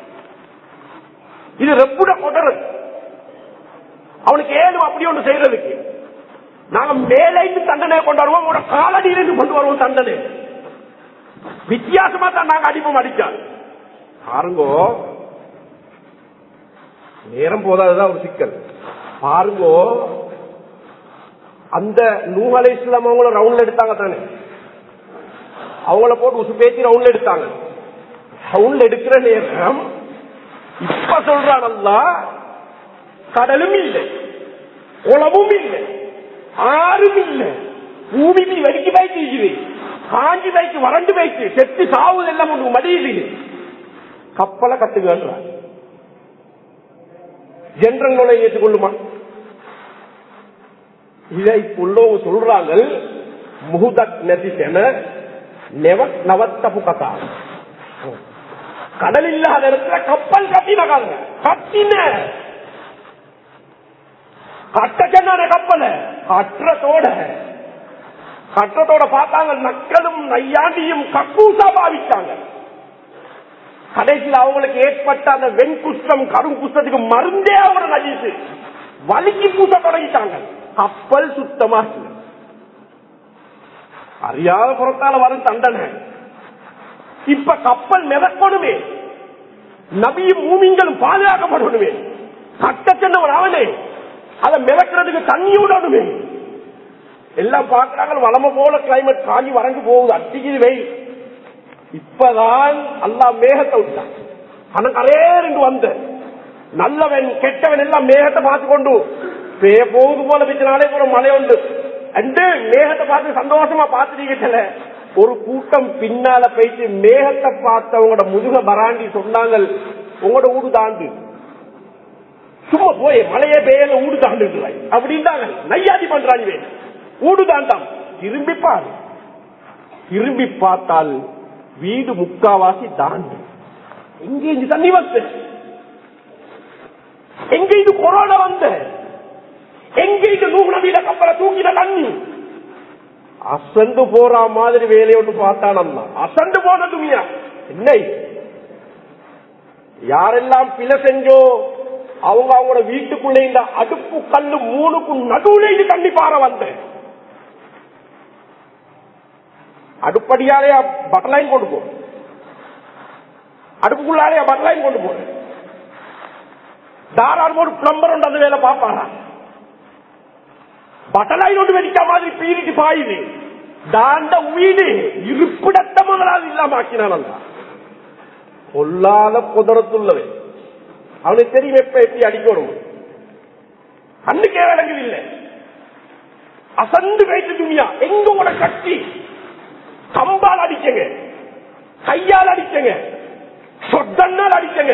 இது ரெப்புட கொடறது அவனுக்கு ஏதும் அப்படி ஒன்று செய்யறதுக்கு நாங்க மேலைந்து தண்டனை கொண்டாடுவோம் உங்களோட காலடியிலிருந்து கொண்டு வருவோம் தண்டனை வித்தியாசமா தான் நாங்க அடிப்போம் அடிச்சா பாருங்கோ நேரம் போதாதுதான் ஒரு சிக்கல் பாருங்கோ அந்த நூகலை இஸ்லாம் அவங்கள ரவுண்ட்ல எடுத்தாங்க தானே அவங்கள போட்டு உசு பேசி ரவுண்ட்ல எடுத்தாங்க ரவுண்ட்ல எடுக்கிற நேரம் இப்ப சொல்றானல்லா கடலும் இல்லை குளமும் இல்லை ஆறும் இல்லை பூமி நீ வெடிக்கி வைத்து இருக்குது காஞ்சி வைத்து வறண்டு வைத்து செத்து சாவுது எல்லாம் ஒன்று மடியுது கப்பலை கட்டுங்க ஜென்ரல் ஏற்றுக்கொள்ளுமா இதை உள்ளவங்க சொல்றாங்க முகுதக் நதிசென நெவத் நவத்தபு கதா கடல் இல்லாத இடத்துல கப்பல் கட்டினாங்க கட்டின கட்ட சொன்ன கப்பல கற்றத்தோட கற்றத்தோட பார்த்தாங்க நக்கலும் நையாண்டியும் கக்கூசா பாவிச்சாங்க கடைசியில் அவங்களுக்கு ஏற்பட்ட அந்த வெண்குஷ்டம் கருங்குஷ்டத்துக்கு மருந்தே அவங்கள நடிச்சு வலிக்கு பூச தொடங்கிட்டாங்க கப்பல் சுத்தமா இல்லை. அறியாத புறத்தால வரும் தண்டனை இப்ப கப்பல் மிதக்கணுமே நபியும் மூமிங்களும் பாதுகாக்கப்படணுமே கட்ட சென்றவன் அவனே அதை மிதக்கிறதுக்கு தண்ணி விடணுமே எல்லாம் பார்க்கிறாங்க வளம போல கிளைமேட் காஞ்சி வறண்டு போகுது அடிக்குது வெயில் இப்பதான் அல்லா மேகத்தை விட்டான் கணக்கரேன்னு வந்த நல்லவன் கெட்டவன் எல்லாம் மேகத்தை பார்த்து கொண்டு பே போகுது போல பிச்சனாலே ஒரு மழை உண்டு அண்டு மேகத்தை பார்த்து சந்தோஷமா பார்த்துட்டீங்கல்ல ஒரு கூட்டம் பின்னால போயிட்டு மேகத்தை பார்த்தவங்களோட முதுக பராண்டி சொன்னாங்க உங்களோட ஊடு தாண்டு சும்மா போய் மழையே பெய்யல ஊடு தாண்டு அப்படின்ட்டாங்க நையாதி பண்றாங்க ஊடு தாண்டாம் திரும்பி பாரு திரும்பி பார்த்தால் வீடு முக்காவாசி தாண்டி எங்க இந்த தண்ணி வந்து எங்க இது கொரோனா வந்த எங்க இது நூறு நதியில கப்பலை தூக்கின தண்ணி அசந்து போற மாதிரி வேலையை ஒன்று பார்த்தானம்மா அசந்து போன துணியா என்ன இது? யாரெல்லாம் பிழை செஞ்சோ அவங்க அவங்களோட வீட்டுக்குள்ள இந்த அடுப்பு கல்லு மூணுக்கும் நடுவுல இது தண்ணி பாற வந்தேன் அடுப்படியாலே பட்டலைன் கொண்டு போ அடுப்புக்குள்ளாலே பட்டலைன் கொண்டு போ தாராளம் ஒரு பிளம்பர் உண்டு அந்த வேலை பார்ப்பாரா பட்டலைன் ஒன்று வெடிக்க மாதிரி பீரிட்டு பாயுது தாண்ட வீடு இருப்பிடத்த முதலாவது இல்லாம ஆக்கினான் பொல்லாத குதிரத்துள்ளவன் அவனுக்கு தெரியும் எப்ப எப்படி அடிக்கணும் கண்ணுக்கே விளங்குதில்லை அசந்து வைத்து துணியா எங்க உட கட்டி கம்பால் அடிச்சங்க கையால் அடிச்சங்க சொட்டனால் அடிச்சங்க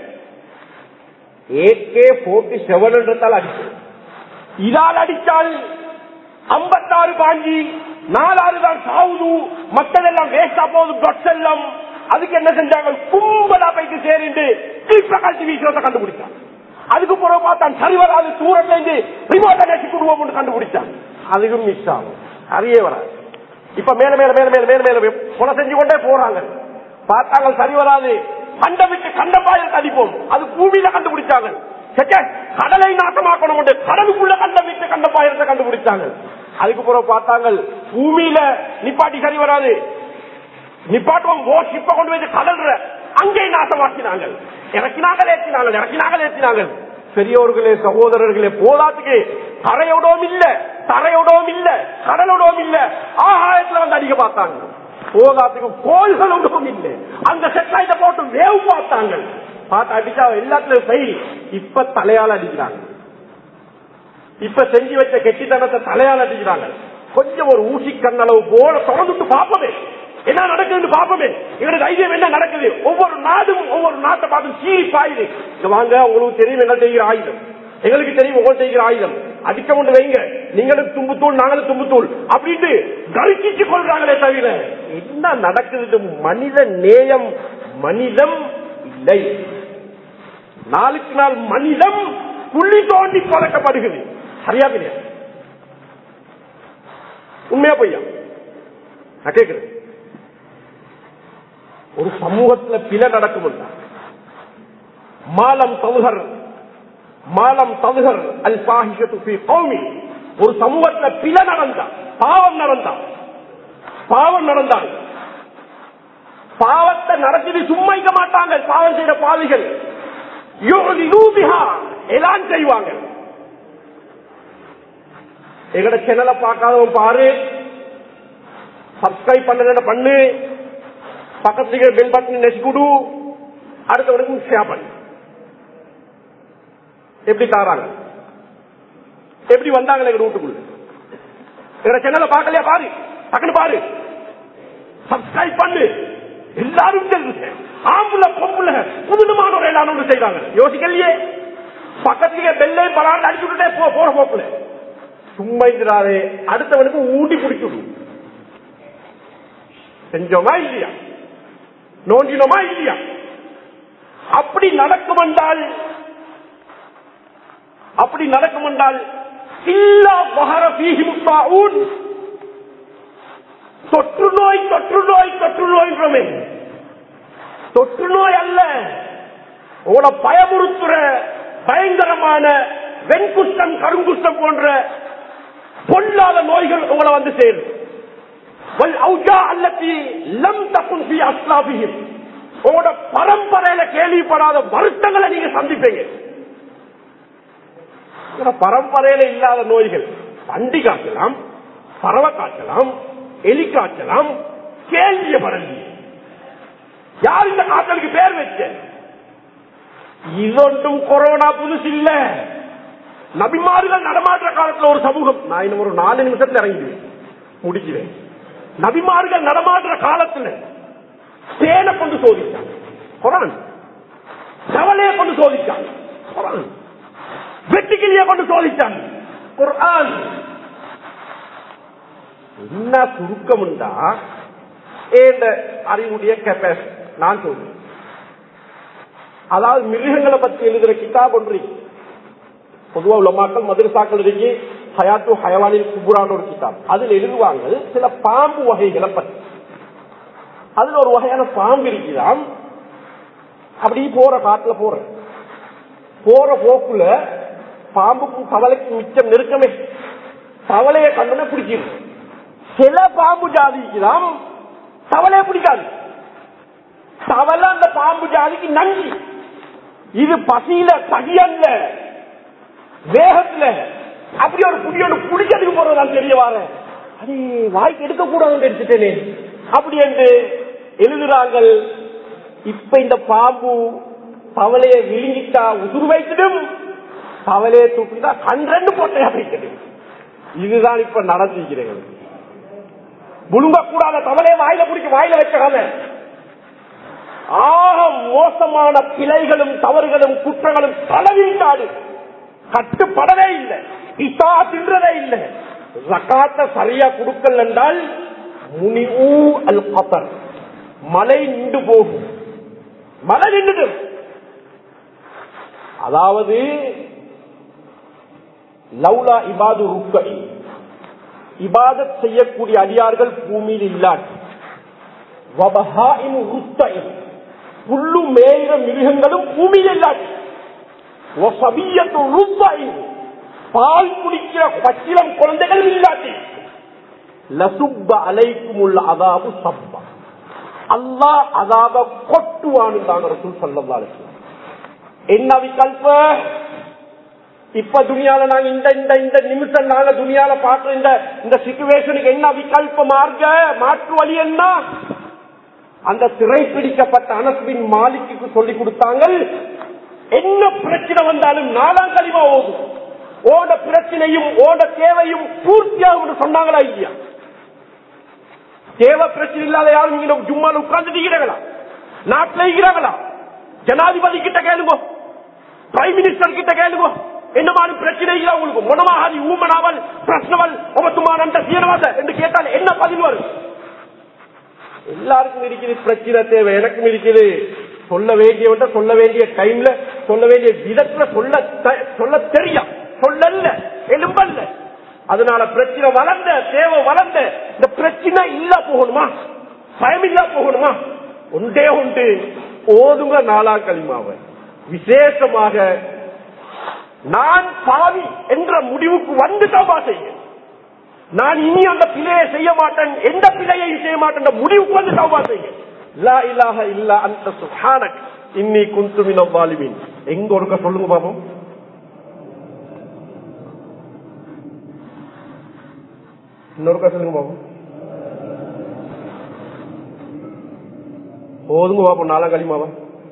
ஏகே போட்டி செவன்ன்றதால் அடிச்சங்க இதால் அடித்தால் ஐம்பத்தாறு பாஞ்சி நாலாறு தான் சாவுது மற்றதெல்லாம் வேஸ்டா போகுது ட்ரக்ஸ் எல்லாம் அதுக்கு என்ன செஞ்சாங்க கும்பலா போயிட்டு சேரிண்டு இப்ப கழிச்சு வீசுறத கண்டுபிடிச்சான் அதுக்கு பிறகு பார்த்தான் சரி வராது தூரத்துல இருந்து ரிமோட்டை நெச்சு குடுவோம் கண்டுபிடிச்சான் அதுக்கும் மிஸ் ஆகும் அறியே வராது இப்ப மேல மேல மேல மேல மேல மேல கொலை செஞ்சு கொண்டே போறாங்க பார்த்தாங்க சரி வராது கண்ட விட்டு கண்டப்பாயில் அடிப்போம் அது பூமியில கண்டுபிடிச்சாங்க சச்சே, கடலை நாசமாக்கணும் கொண்டு கடலுக்குள்ள கண்ட விட்டு கண்டப்பாயிரத்தை கண்டுபிடிச்சாங்க அதுக்கு பிறகு பார்த்தாங்க பூமியில நிப்பாட்டி சரி வராது நிப்பாட்டுவோம் ஓ ஷிப்ப கொண்டு போய் கடல்ற அங்கே நாசமாக்கினாங்க இறக்கினாங்க ஏற்றினாங்க இறக்கினாங்க ஏற்றினாங்க பெரியோர்களே சகோதரர்களே போதாத்துக்கு தரையோடவும் இல்ல தரையோடவும் இல்ல கடலோடவும் இல்ல ஆகாயத்துல வந்து அடிக்க பார்த்தாங்க போதாத்துக்கு கோள்களோடவும் இல்லை அந்த செட்டாயிட்ட போட்டு வேவு பார்த்தாங்க பார்த்து அடிச்சா எல்லாத்துலயும் ஃபெயில் இப்ப தலையால அடிக்கிறாங்க இப்ப செஞ்சு வச்ச கெட்டித்தனத்தை தலையால அடிக்கிறாங்க கொஞ்சம் ஒரு ஊசி கண்ணளவு போல தொடர்ந்துட்டு பார்ப்போமே என்ன நடக்குதுன்னு பார்ப்போமே எங்களுடைய தைரியம் என்ன நடக்குது ஒவ்வொரு நாடும் ஒவ்வொரு நாட்டை பார்த்து சீரி பாயுது இங்க வாங்க உங்களுக்கு தெரியும் என்ன செய்கிற ஆயுதம் எங்களுக்கு தெரியும் உங்களுக்கு செய்கிற ஆயுதம் அடிக்க கொண்டு வைங்க நீங்களும் தும்புத்தூள் நாங்களும் தும்புத்தூள் அப்படின்ட்டு கருக்கிச்சு கொள்றாங்களே தவிர என்ன நடக்குது மனித நேயம் மனிதம் இல்லை நாளுக்கு நாள் மனிதம் புள்ளி தோண்டி பழக்கப்படுகிறது சரியா இல்லையா உண்மையா பொய்யா நான் கேட்கிறேன் ஒரு சமூகத்துல பிழை நடக்கும் மாலம் தவுகர் மாலம் தவுகர் அல் பாஹிஷத்து கௌமி ஒரு சமூகத்துல பிழை நடந்தா பாவம் நடந்தா பாவம் நடந்தால் பாவத்தை நடத்திட்டு சும்மா இருக்க மாட்டாங்க பாவம் செய்யற பாவிகள் எல்லாம் செய்வாங்க எங்கட சேனலை பார்க்காதவன் பாரு சப்ஸ்கிரைப் பண்ண பண்ணு பக்கத்துல பெல் பட்டன் நெசிக்குடு அடுத்தவனுக்கு ஷேர் பண்ணு எப்படி தாராங்க எப்படி வந்தாங்க எங்க வீட்டுக்குள்ள எங்க சேனலை பார்க்கலையா பாரு டக்குனு பாரு சப்ஸ்கிரைப் பண்ணு எல்லாரும் தெரிஞ்சு ஆம்புல பொம்புல புதுமான ஒரு எல்லாரும் ஒன்று செய்றாங்க யோசிக்கலையே பக்கத்துலயே பெல்லே பலாண்டு அடிச்சுட்டே போ போற போக்குல சும்மா இருக்கிறாரே அடுத்தவனுக்கு ஊட்டி பிடிச்சிடும் செஞ்சோமா இல்லையா நோண்டினோமா இல்லையா அப்படி நடக்கும் என்றால் அப்படி நடக்கும் என்றால் இல்லா மகர பீஹிமுத்தாவூன் தொற்று நோய் தொற்று நோய் தொற்று நோய்ன்றமே தொற்று நோய் அல்ல உங்களை பயமுறுத்துற பயங்கரமான வெண்குஷ்டம் கருங்குஷ்டம் போன்ற பொல்லாத நோய்கள் உங்களை வந்து சேரும் வல் அவுஜா அல்லத்தி லம் தக்குன் ஃபி அஸ்லாபிஹிம் உங்களோட பரம்பரையில கேள்விப்படாத வருத்தங்களை நீங்க சந்திப்பீங்க உங்களோட பரம்பரையில இல்லாத நோய்கள் பண்டி காய்ச்சலாம் பறவை காய்ச்சலாம் எலி காய்ச்சலாம் கேள்விய படலி யார் இந்த காய்ச்சலுக்கு பேர் வச்ச இதொன்றும் கொரோனா புதுசு இல்ல நபிமார்கள் நடமாற்ற காலத்துல ஒரு சமூகம் நான் இன்னும் ஒரு நாலு நிமிஷத்துல இறங்கிடுவேன் முடிக்கிறேன் நபிமார்கள் நடமாடுற காலத்துல தேனை கொண்டு சோதிச்சான் குரான் செவலையை கொண்டு சோதிச்சான் குரான் வெட்டுக்கிளிய கொண்டு சோதிச்சான் குரான் என்ன சுருக்கம் உண்டா ஏண்ட அறிவுடைய கெப்பாசிட்டி நான் சொல்றேன் அதாவது மிருகங்களை பத்தி எழுதுற கிதாப் ஒன்று இருக்கு. பொதுவா உள்ள மக்கள் மதுரசாக்கள் இருக்கு ஹயாத்து ஹயவானில் குபுரான ஒரு கிதாப் அதில் எழுதுவாங்க சில பாம்பு வகைகளை பத்தி அதுல ஒரு வகையான பாம்பு இருக்குதாம் அப்படி போற காட்டுல போற போற போக்குல பாம்புக்கும் தவளைக்கும் மிச்சம் நெருக்கமே தவளைய கண்டன பிடிச்சிருக்கு சில பாம்பு ஜாதி இருக்குதாம் தவளைய பிடிக்காது தவளை அந்த பாம்பு ஜாதிக்கு நன்றி இது பசியில பகியல்ல வேகத்துல அப்படி ஒரு புடியோடு புடிக்கிறதுக்கு போறதான் தெரிய வார அது வாய்க்கு எடுக்க கூடாதுன்னு எடுத்துட்டேனே அப்படி என்று எழுதுறாங்க இப்ப இந்த பாம்பு தவளையை விழுங்கிட்டா உசுறு வைத்திடும் தவளையை தூக்கிட்டா கண் ரெண்டு பொட்டையா வைத்திடும் இதுதான் இப்ப நடந்திருக்கிறேன் முழுங்க கூடாத தவளையை வாயில பிடிக்க வாயில வச்ச கதை ஆக மோசமான பிழைகளும் தவறுகளும் குற்றங்களும் தலைவிட்டாடு கட்டுப்படவே இல்லை இசா தின்றதே இல்லை ஜக்காத்த சரியா கொடுக்கல் என்றால் முனி அல் கபர் மழை நின்று போகும் மழை நின்று அதாவது லவ்லா இபாது ருக்கை இபாதத் செய்யக்கூடிய அடியார்கள் பூமியில் இல்லாட்டி வபஹாயின் ருத்தை புல்லு மேயிற மிருகங்களும் பூமியில் இல்லாட்டி வசபியத்து ருத்தை பால் குடிக்கிற பச்சிலம் குழந்தைகள் இல்லாட்டி லசுப்ப அலைக்கும் உள்ள அதாபு சப்பா அல்லாஹ் அதாப கொட்டுவான்னு தாங்க ரசூல் சல்லல்லாஹு அலைஹி வஸல்லம். என்ன விகல்ப இப்ப துணியால நாங்க இந்த இந்த இந்த நிமிஷம் நாங்க துணியால பாக்குற இந்த இந்த சிச்சுவேஷனுக்கு என்ன விகல்ப மார்க்க மாற்று வழி என்ன அந்த சிறை பிடிக்கப்பட்ட அனஸ்பின் மாலிக்கு சொல்லி கொடுத்தாங்க என்ன பிரச்சனை வந்தாலும் நாலாம் கழிவா ஓடும் ஓட பிரச்சனையும் ஓட தேவையும் பூர்த்தியாகும் சொன்னாங்களா இல்லையா தேவை பிரச்சனை இல்லாத யாரும் இங்க ஜும்மால உட்கார்ந்துட்டு இருக்கிறாங்களா நாட்டில் இருக்கிறாங்களா ஜனாதிபதி கிட்ட கேளுங்க பிரைம் மினிஸ்டர் கிட்ட கேளுங்க என்ன மாதிரி பிரச்சனை இல்லை உங்களுக்கு மொனமாகாதி ஊமனாவல் பிரச்சனவல் ஒபத்துமான சீனவாத என்று கேட்டால் என்ன பதில் வரும் எல்லாருக்கும் இருக்குது பிரச்சனை தேவை எனக்கும் இருக்குது சொல்ல வேண்டியவன் சொல்ல வேண்டிய டைம்ல சொல்ல வேண்டிய விதத்துல சொல்ல த- சொல்ல தெரியும் சொல்லல எலும்பல்ல அதனால பிரச்சனை வளர்ந்த தேவை வளர்ந்த இந்த பிரச்சனை இல்ல போகணுமா பயம் இல்ல போகணுமா ஒன்றே உண்டு ஓதுங்க நாளா களிமாவ விசேஷமாக நான் பாவி என்ற முடிவுக்கு வந்து தபா செய்ய நான் இனி அந்த பிழையை செய்ய மாட்டேன் எந்த பிழையையும் செய்ய மாட்டேன் என்ற முடிவுக்கு வந்து தபா செய்ய லா இலாஹ இல்லா அந்த சுஹானக் இன்னி குந்து மின வாலிமின் எங்க ஒருக்க சொல்லுங்க பாப்போம் இன்னொருக்கா சொல்லுங்க பாப்போம் போதுங்க பாப்போம் நாலாம் களிமாவா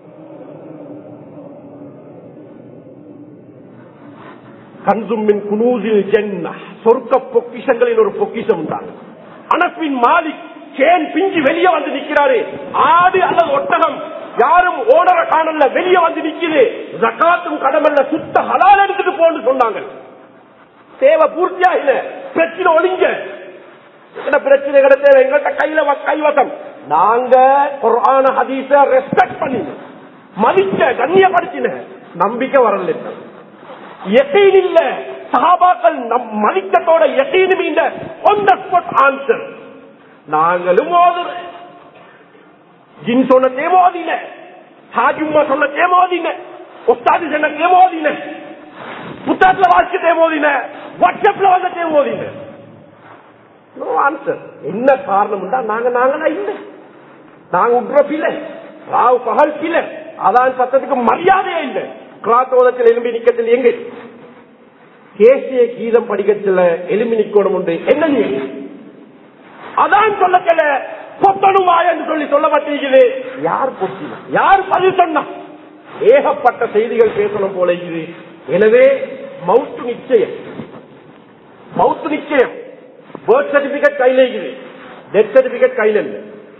கன்சுமின் குனூசில் ஜென்னா சொர்க்க பொக்கிஷங்களின் ஒரு பொக்கிஷம் உண்டாங்க அனஸ்பின் மாலிக் சேன் பிஞ்சு வெளியே வந்து நிக்கிறாரு ஆடு அல்லது ஒட்டகம் யாரும் ஓனர காணல வெளியே வந்து நிக்குது ஜக்காத்தும் கடமல்ல சுத்த ஹலால் எடுத்துட்டு போன்னு சொன்னாங்க தேவை பூர்த்தியா இல்ல பிரச்சனை ஒளிங்க என்ன பிரச்சனை கிடைச்ச எங்கள்கிட்ட கையில வ- கைவசம் நாங்க குர்ஆன ஹதீஸ ரெஸ்பெக்ட் பண்ணின மதிக்க கண்ணியப்படுத்தின நம்பிக்கை வரல யகீன் இல்ல சஹாபாக்கள் நம் மதிக்கத்தோட யகீன் மீண்ட on the spot ஆன்சர் நாங்களும் ஓதுறோம் ஜின் சொன்ன தேமோதின ஹாஜும்மா சொன்ன தேமோதின உஸ்தாதி சொன்ன தேமோதின புத்தகத்துல வாசிக்க தேமோதின வாட்ஸ்அப்ல வந்த தேமோதின நோ ஆன்சர் என்ன காரணம் நாங்க நாங்களா இல்ல நாங்க உட்ற பிள்ளை ராவு பகல் பிள்ளை அதான் சத்தத்துக்கு மரியாதையே இல்லை கிராத்தோதத்தில் எலும்பி நிக்கத்தில் எங்க தேசிய கீதம் படிக்கத்துல எலும்பி நிக்கணும் உண்டு என்ன நீ அதான் சொல்லக்கல பொத்தனும் வாய் என்று சொல்லி சொல்லப்பட்டிருக்குது யார் பொத்தினா யார் பதில் சொன்னா ஏகப்பட்ட செய்திகள் பேசணும் போல இது எனவே மவுத்து நிச்சயம் மவுத்து நிச்சயம் பர்த் சர்டிபிகேட் கையில இருக்குது டெத் சர்டிபிகேட் கையில இல்லை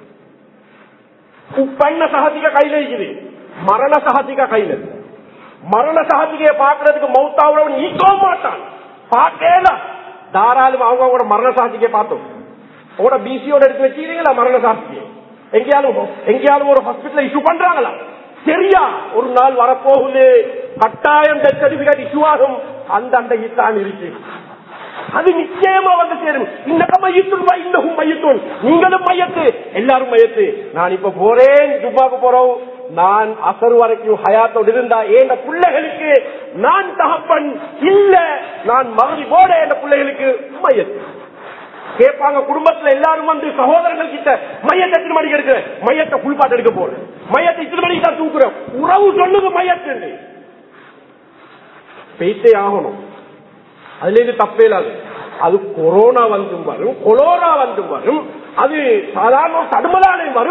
உப்பண்ண சகதிக கையில இருக்குது மரண சகதிக கையில இல்லை மரண சகதிகையை பாக்குறதுக்கு மவுத்தாவுடன் ஈக்கோ மாட்டான் பார்க்கல தாராளம் அவங்க அவங்களோட மரண சாட்சிக்கை பார்த்தோம் உங்களோட பிசியோட எடுத்து வச்சுக்கிறீங்களா மரண சாட்சியை எங்கேயாலும் எங்கேயாலும் ஒரு ஹாஸ்பிட்டல் இஷ்யூ பண்றாங்களா சரியா ஒரு நாள் வரப்போகுது கட்டாயம் டெத் சர்டிபிகேட் இஷ்யூ ஆகும் அந்த அந்த தான் இருக்கு அது நிச்சயமா வந்து சேரும் இன்னக்க மையத்துள் இன்னும் மையத்துள் நீங்களும் மையத்து எல்லாரும் மையத்து நான் இப்ப போறேன் ஜும்மாக்கு போறோம் நான் அசர் வரைக்கும் ஹயாத்தோடு இருந்தா என் பிள்ளைகளுக்கு நான் தகப்பன் இல்ல நான் மறுபடி போட என் பிள்ளைகளுக்கு மையத்து கேட்பாங்க குடும்பத்துல எல்லாரும் வந்து சகோதரர்கள் கிட்ட மையத்தை எத்தனை மணிக்கு எடுக்கிற மையத்தை குளிப்பாட்டு எடுக்க போறேன் மையத்தை இத்தனை மணிக்கு தான் தூக்குறேன் உறவு சொல்லுங்க மையத்து பேசே ஆகணும் அதுல இருந்து தப்பே இல்லாது அது கொரோனா வந்தும் வரும் கொலோரா வந்தும் வரும் அது சாதாரண தடுமலானை வரும்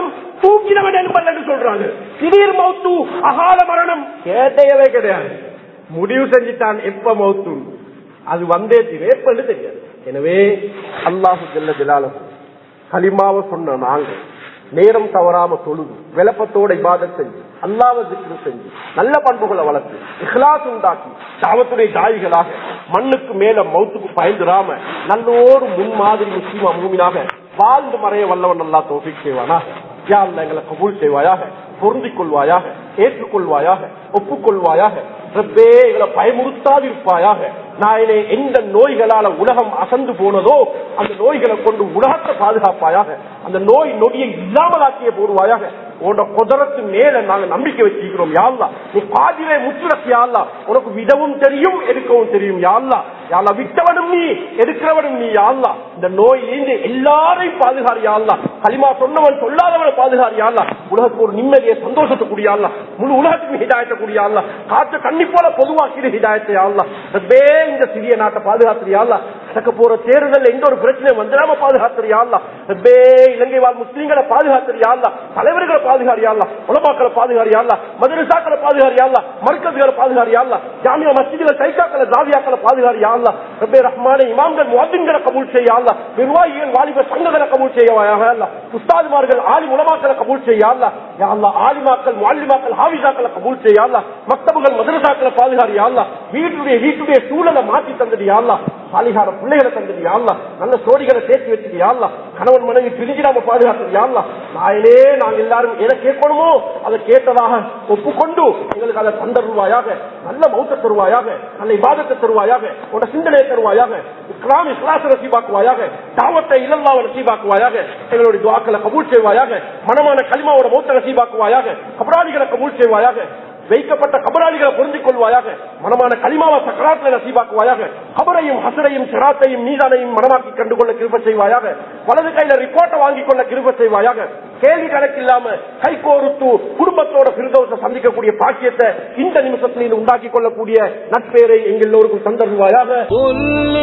தூக்கினவன் என்பல்லன்னு சொல்றாங்க திடீர் மௌத்து அகால மரணம் கேட்டையவே கிடையாது முடிவு செஞ்சுட்டான் எப்ப மௌத்து அது வந்தே தீரும் எப்பன்னு தெரியாது எனவே அல்லாஹு ஜல்ல ஜலாலும் கலிமாவை சொன்ன நாங்கள் நேரம் தவறாம தொழுது விளப்பத்தோட இபாதத் செஞ்சு அல்லாவ திக்ரு செஞ்சு நல்ல பண்புகளை வளர்த்து இஹ்லாஸ் உண்டாக்கி தாவத்துடைய தாய்களாக மண்ணுக்கு மேல மௌத்துக்கு பயந்துராம நல்லோரு முன்மாதிரி முஸ்லீமா மூமினாக வாழ்ந்து மறைய வல்லவன் அல்லா தோஃபிக் செய்வானா யா அல்லா எங்களை கபூல் செய்வாயாக பொருந்திக் கொள்வாயாக ஏற்றுக்கொள்வாயாக ஒப்புக்கொள்வாயாக ரப்பே எங்களை பயமுறுத்தாதிருப்பாயாக நாயனே எந்த நோய்களால உலகம் அசந்து போனதோ அந்த நோய்களை கொண்டு உலகத்தை பாதுகாப்பாயாக அந்த நோய் நொடியை இல்லாமலாக்கிய போடுவாயாக உன்னோட குதிரத்து மேல நாங்க நம்பிக்கை வச்சிருக்கிறோம் யாழ்லா நீ பாதிலே முத்துலக்கு யாழ்லா உனக்கு விடவும் தெரியும் எடுக்கவும் தெரியும் யாழ்லா யாழ்லா விட்டவனும் நீ எடுக்கிறவனும் நீ யாழ்லா இந்த நோயிலிருந்து எல்லாரையும் பாதுகாரு யாழ்லா களிமா சொன்னவன் சொல்லாதவனை பாதுகாரு யாழ்லா உலகத்துக்கு ஒரு நிம்மதியை சந்தோஷத்தை கூடியாள்லா முழு உலகத்துக்கு ஹிதாயத்தை கூடியாள்லா காற்று கண்ணி போல பொதுவாக்கிற ஹிதாயத்தை யாழ்லா ரப்பே இந்த சிறிய நாட்டை பாதுகாத்துறியாள்லா நடக்க போற தேர்தல் எந்த ஒரு பிரச்சனையும் வந்துடாம பாதுகாத்துறியாள்லா ரப்பே இலங்கை வாழ் முஸ்லீம்களை பாதுகாத்துறியாள்லா தலைவர்களை பாதுகாரியாள்லா உலமாக்களை பாதுகாரியாள்லா மதுரசாக்களை பாதுகாரியாள்லா மர்க்கத்துகளை பாதுகாரியாள்லா ஜாமியா மஸ்ஜிதுல சைக்காக்களை ஜாவியாக்களை பாதுகாரியாள்லா ரப்பே ரஹ்மானே இமாம்கள் முவத்தின்களை கபூல் செய்யாள்லா நிர்வாகிகள் வாலிப சங்கங்களை கபூல் செய்யவாயாக அல்ல உஸ்தாதுமார்கள் ஆலி உலமாக்களை கபூல் செய்யாள்லா யா அல்லாஹ் ஆலிமாக்கள் முஅல்லிமாக்கள் ஹாஃபிஸாக்களை கபூல் செய்யாள்லா மக்தபுகள் மதரசாக்களை பாதுகாரியாள்லா வீட்டுடைய வீட்டுடைய சூழலை மாற்றி தந்துடியாள்லா சாலிகார பிள்ளைகளை தந்துடியாள்லா நல்ல சோடிகளை சேர்த்து வச்சுடியாள்லா கணவன் மனைவி பிரிஞ்சிடாம பாதுகாத்துடியாள்லா நாயனே நாங்க எல்லாரும் எதை கேட்கணுமோ அதை கேட்டதாக ஒப்புக்கொண்டு எங்களுக்கு அதை தந்தருவாயாக நல்ல மௌத்த தருவாயாக நல்ல இபாதத்தை தருவாயாக உட சிந்தனையை தருவாயாக இஸ்லாம் இஸ்லாச ரசீபாக்குவாயாக தாவத்தை இல்லல்லாவ ரசீபாக்குவாயாக எங்களுடைய துவாக்களை கபூல் செய்வாயாக மனமான களிமாவோட மௌத்த ரசீபாக்குவாயாக கபராளிகளை கபூல் செய்வாயாக வைக்கப்பட்ட கபராளிகளை பொருந்திக் கொள்வாயாக மனமான களிமாவ சக்கராத்துல நசீபாக்குவாயாக கபரையும் ஹசரையும் சிராத்தையும் மீதானையும் மனமாக்கி கண்டுகொள்ள கிருப செய்வாயாக வலது கையில ரிப்போர்ட்டை வாங்கிக் கொள்ள கிருப செய்வாயாக கேள்வி கணக்கில்லாம கை கோர்த்து குடும்பத்தோட பிரதோஷ சந்திக்கக்கூடிய பாக்கியத்தை இந்த நிமிஷத்தில் உண்டாக்கி கொள்ளக்கூடிய நட்பேரை எங்க எல்லோருக்கும் தந்தருவாயாக قل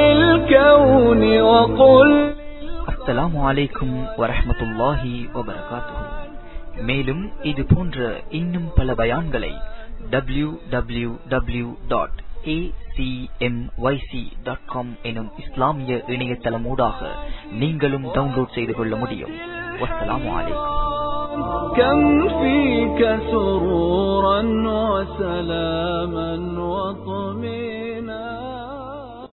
للكون وقل அஸ்ஸலாமு அலைக்கும் வரஹ்மத்துல்லாஹி வபரகாத்துஹு மேலும் இது போன்ற இன்னும் பல பயான்களை W W W dot dot com எனும் இஸ்லாமிய இணையதளமூடாக நீங்களும் டவுன்லோட் செய்து கொள்ள முடியும் வஸ்ஸலாமு அலைக்கும் كم فيك سرورا وسلاما وطمئنا